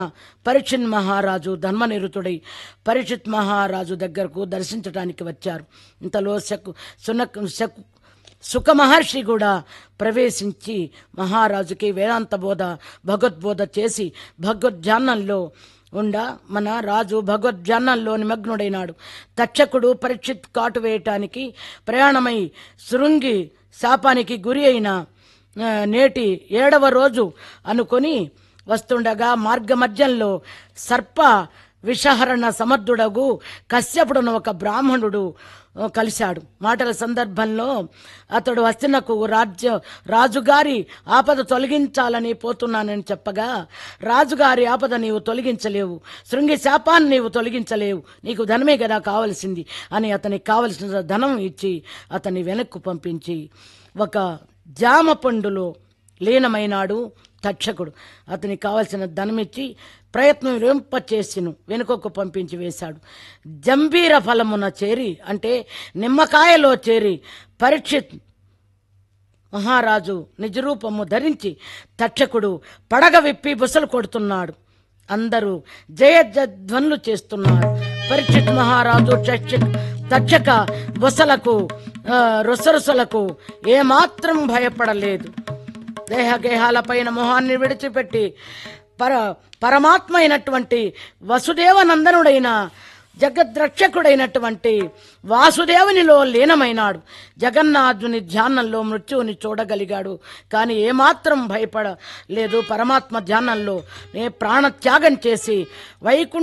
పరీక్షిత్ మహారాజు ధర్మనిరుతుడై పరీక్షిత్ మహారాజు దగ్గరకు దర్శించడానికి వచ్చారు ఇంతలో శకు సునక్ శకు సుఖ మహర్షి కూడా ప్రవేశించి మహారాజుకి వేదాంత బోధ భగవద్బోధ చేసి భగవద్ధ్యానంలో ఉండ మన రాజు భగవద్ధ్యానంలో నిమగ్నుడైనాడు తక్షకుడు పరీక్షిత్ కాటు వేయటానికి ప్రయాణమై శృంగి శాపానికి గురి అయిన ఆ, నేటి ఏడవ రోజు అనుకొని వస్తుండగా మార్గమధ్యంలో సర్ప విషహరణ సమర్థుడగు కశ్యపుడును ఒక బ్రాహ్మణుడు ఆ, కలిశాడు మాటల సందర్భంలో అతడు హస్తినకు రాజ్య రాజుగారి ఆపద తొలగించాలని పోతున్నానని చెప్పగా రాజుగారి ఆపద నీవు తొలగించలేవు శృంగి శాపాన్ని నీవు తొలగించలేవు నీకు ధనమే కదా కావలసింది అని అతనికి కావలసిన ధనం ఇచ్చి అతన్ని వెనక్కు పంపించి ఒక జామ పండులో లీనమైనాడు తక్షకుడు అతనికి కావలసిన ధనమిచ్చి ప్రయత్నం రింపచేసిను వెనుకకు పంపించి వేశాడు జంబీర ఫలమున చేరి అంటే నిమ్మకాయలో చేరి పరీక్షిత్ మహారాజు నిజరూపము ధరించి తక్షకుడు పడగ విప్పి బుసలు కొడుతున్నాడు అందరూ జయధ్వనులు చేస్తున్నారు పరీక్షిత్ మహారాజు చక్ష తక్షక బుసలకు ఆ, రుసరుసలకు ఏమాత్రం భయపడలేదు దేహగేహాలపైన మొహాన్ని విడిచిపెట్టి పర పరమాత్మ అయినటువంటి వసుదేవనందనుడైన జగద్రక్షకుడైనటువంటి వాసుదేవునిలో లీనమైనాడు జగన్నాథుని ధ్యానంలో మృత్యువుని చూడగలిగాడు కానీ ఏమాత్రం భయపడలేదు పరమాత్మ ధ్యానంలో నే ప్రాణత్యాగం చేసి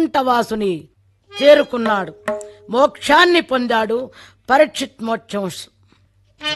వైకుంఠవాసుని చేరుకున్నాడు మోక్షాన్ని పొందాడు పరీక్షిత్ మోక్షం